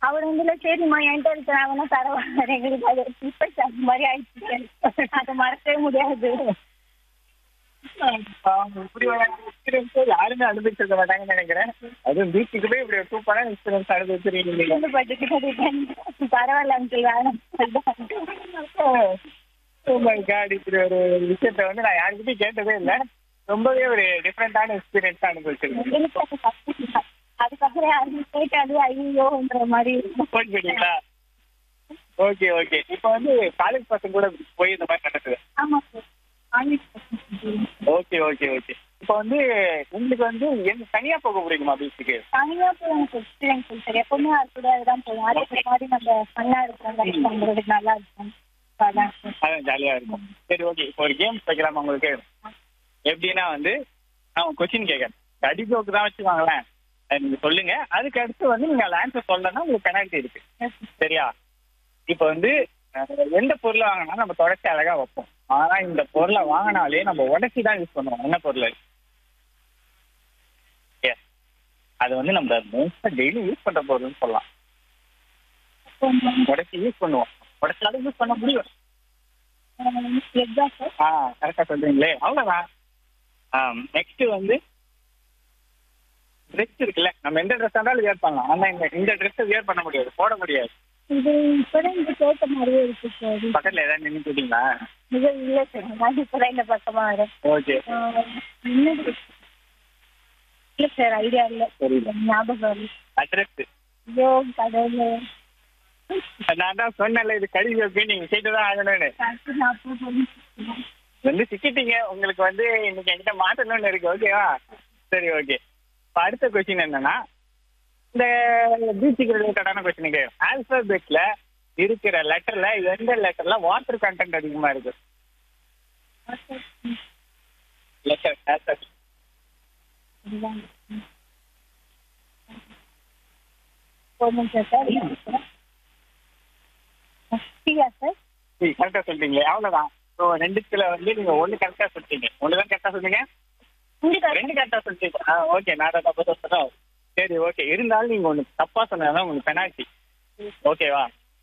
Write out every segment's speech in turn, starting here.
அவர் வந்து இல்ல சரிம்மா என்கிட்ட இருக்கிறாங்கன்னா தரவாங்க எங்களுக்கு அது இப்ப அந்த மாதிரி ஆயிடுச்சு அதை மறக்கவே முடியாது இப்படி ஒரு எக்ஸ்பீரியன்ஸ் யாருமே அனுபவிச்சிருக்க மாட்டாங்கன்னு நினைக்கிறேன் அதுவும் பீச்சுக்கு போய் இப்படி ஒரு சூப்பரான எக்ஸ்பீரியன்ஸ் அனுபவிச்சிருக்கீங்க நீங்க. பட்டுக்கிட்டு பரவாயில்ல அங்கிள் வேணாம் Oh my God, இப்படி ஒரு விஷயத்த வந்து நான் யாருக்கிட்டையும் கேட்டதே இல்லை ரொம்பவே ஒரு டிஃப்ரெண்டான எக்ஸ்பீரியன்ஸ் அனுபவிச்சிருக்கேன் எனக்கு அது கஷ்டம் தான். அதுக்கப்புறம் யாரும் கேட்டாலே ஐயோன்ற மாதிரி இருக்கும். போன் பண்ணீங்களா ஓகே ஓகே இப்போ வந்து காலேஜ் பசங்க கூட போய் இந்த மாதிரி நடக்குது ஆமா sir college okay okay okay இப்போ வந்து உங்களுக்கு வந்து எங்க தனியா போக முடியுமா பீச்சுக்கு தனியா போய் எனக்கு எக்ஸ்பீரியன்ஸ் சார் எப்பவுமே அது கூட தான் போகும் அதுக்கு மாதிரி நம்ம ஃபன்னா இருக்கும் லைஃப் பண்றதுக்கு நல்லா இருக்கும் அதான் சார் அதான் ஜாலியா இருக்கும் சரி ஓகே இப்போ ஒரு கேம் வைக்கலாமா உங்களுக்கு எப்படின்னா வந்து நான் கொஸ்டின் கேட்கறேன் அடிஜோக்கு தான் வச்சுக்கோங்களேன் அது நீங்க சொல்லுங்க அதுக்கு அடுத்து வந்து நீங்க ஆன்சர் சொல்லலன்னா உங்களுக்கு பெனால்ட்டி இருக்கு சரியா இப்போ வந்து அஹ், எந்த பொருளை வாங்கினா நம்ம தொடச்சி அழகா வைப்போம் ஆனா இந்த பொருளை வாங்கினாலே நம்ம உடச்சி தான் யூஸ் பண்ணுவோம் என்ன பொருள் எஸ் அது வந்து நம்ம மோஸ்டா டெய்லி யூஸ் பண்ற பொருள்னு சொல்லலாம் உடச்சி யூஸ் பண்ணுவோம் உடச்சாலும் யூஸ் பண்ண முடியும் எக்ஸாம் சார் ஆ கரெக்டா சொல்றீங்களே அவ்வளவுதான் நெக்ஸ்ட் வந்து ட்ரெஸ் இருக்குல்ல நம்ம எந்த ட்ரெஸ் இருந்தாலும் வியர் பண்ணலாம் ஆனா இந்த இந்த ட்ரெஸ் வியர் பண்ண முடியாது போட முடியாது இது இப்பதான் இந்த கேட்ட மாதிரியே இருக்கு சார் பக்கத்துல ஏதாவது நின்று கேட்டீங்களா இது இல்ல சார் நான் இப்பதான் இந்த பக்கமா வரேன் ஓகே ஆஹ் என்னது இல்ல சார் ஐடியா இல்ல தெரியல ஞாபகம் இல்லை அட்ரஸ் ஐயோ கடவுளே நான் தான் சொன்னேன்ல இது கழிவு வைப்பேன் நீங்க கேட்டுதான் ஆகணும்னு கரெக்ட் நான் அப்போ சொல்லிட்டேன். வந்து சிக்கிட்டீங்க உங்களுக்கு வந்து இன்னைக்கு என்கிட்ட மாத்தணும்னு இருக்கு ஓகேவா சரி ஓகே இப்போ அடுத்த கொஸ்டின் என்னன்னா இந்த பீச்சுக்கு ரிலேட்டடான கொஸ்டின் ஆல்பபெட்ல இருக்கிற லெட்டர்ல எந்த லெட்டர்ல வாட்டர் கண்டென்ட் அதிகமா இருக்கு லெட்டர் ஆல்பபெட் இதுதான். ஒரு நிமிஷம் சார் ஃப்ரீயா சார் கரெக்டா சொல்லிட்டீங்களே அவ்வளவுதான் ஸோ ரெண்டுத்துல வந்து நீங்க ஒண்ணு கரெக்டா சொல்லிட்டீங்க ஒண்ணு தான் கரெக்டா சொன்னீங்க உங்களுக்கு ரெண்டு கரெக்டா சொல்லிட்டீங்க ஆ ஓகே நான் தான் தப்பு சொன்னோம் சரி ஓகே இருந்தாலும் நீங்க ஒண்ணு தப்பா சொன்னதுதான் உங்களுக்கு பெனால்ட்டி ஓகேவா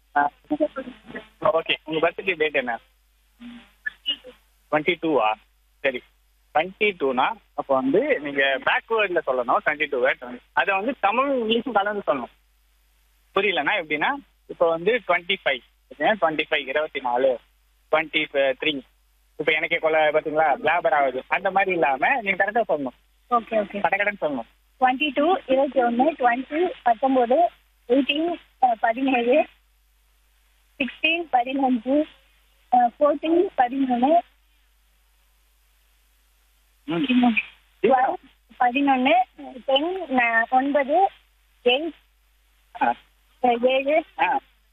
ஓகே உங்க பர்த்டே டேட் என்ன டுவெண்ட்டி டூவா சரி டுவெண்ட்டி டூனா அப்போ வந்து நீங்க பேக்வேர்ட்ல சொல்லணும் டுவெண்ட்டி டூ அதை வந்து தமிழ் இங்கிலீஷும் கலந்து சொல்லணும் புரியலன்னா எப்படின்னா இப்போ வந்து டுவெண்ட்டி ஃபைவ் டுவெண்ட்டி ஃபைவ் இருபத்தி நாலு டுவெண்ட்டி த்ரீ இப்போ எனக்கே கொள்ள பார்த்தீங்களா லேபர் ஆகுது அந்த மாதிரி இல்லாம நீங்க கரெக்டாக சொல்லணும் ஓகே ஓகே கடகடன்னு சொல்லணும் டுவெண்ட்டி டூ இருபத்தி ஒன்று டுவெண்ட்டி பத்தொம்போது எயிட்டீன் பதினேழு சிக்ஸ்டீன் பதினஞ்சு ஃபோர்டீன் பதினொன்று ம். பதினொன்று டென் ஒன்பது எயிட் ஆ. ஏழு ஆ.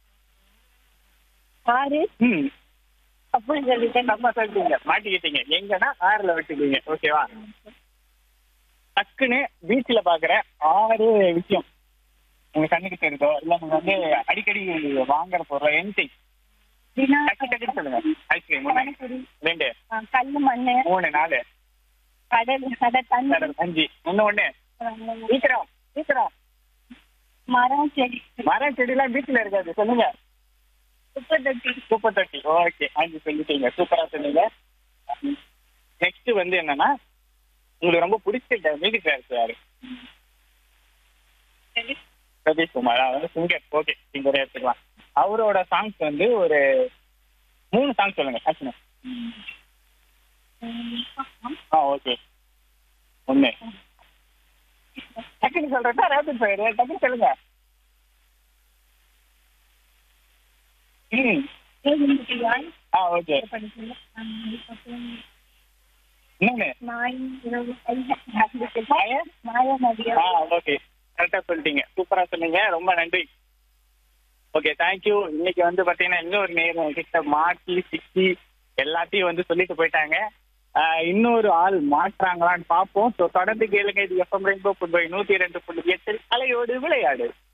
ஆறு ம் அப்படி சொல்லிட்டேன் நம்ம சொல்லிட்டீங்க மாட்டிக்கிட்டீங்க எங்கன்னா ஆறுல விட்டுட்டீங்க ஓகேவா டக்குன்னு பீச்ல பாக்குற ஆறு விஷயம் உங்க கண்ணுக்கு தெரியுதோ இல்ல நீங்க வந்து அடிக்கடி வாங்குற பொருள் எனிதிங் அப்படின்னா டக்கு டக்குன்னு சொல்லுங்க ஐஸ்கிரீம் ஒண்ணு பானிபூரி, ரெண்டு ஆ, கல்லு மண்ணு மூணு நாலு கடல் கடை தண்ணி ஆறு, அஞ்சு ஒண்ணு ஒண்ணு சீக்கிரம் சீக்கிரம் மரம் செடி மரம் செடி எல்லாம் பீச்ல இருக்காது சொல்லுங்க குப்பை தொட்டி சூப்பர் தொட்டி ஓகே அஞ்சு சொல்லிட்டீங்க சூப்பரா சொன்னீங்க நெக்ஸ்ட் வந்து என்னன்னா உங்களுக்கு ரொம்ப பிடிச்ச மியூசிக் டைரக்டர் யாரு சதீஷ் குமார் அவர் வந்து சிங்கர் ஓகே சிங்கரே எடுத்துக்கலாம் அவரோட சாங்ஸ் வந்து ஒரு மூணு சாங் சொல்லுங்க ஆக்சுவலா ஆ ஓகே ஒண்ணு டக்குனு சொல்றதா ரேபிட் ஃபயர் டக்குனு சொல்லுங்க ம் ஆ ஓகே இன்னொன்னு மாயா நதியா ஆ ஓகே கரெக்டா சொல்லிட்டீங்க சூப்பரா சொன்னீங்க ரொம்ப நன்றி ஓகே தேங்க்யூ இன்னைக்கு வந்து பாத்தீங்கன்னா இன்னொரு நேரம் கிட்ட மாட்டி சிக்கி எல்லாத்தையும் வந்து சொல்லிட்டு போயிட்டாங்க ஆஹ் இன்னொரு ஆள் மாற்றாங்களான்னு பார்ப்போம் ஸோ தொடர்ந்து கேளுங்க இது எஃப்எம் ரெயின்போ புட்பை நூத்தி ரெண்டு புள்ளி எட்டில் அலையோடு விளையாடு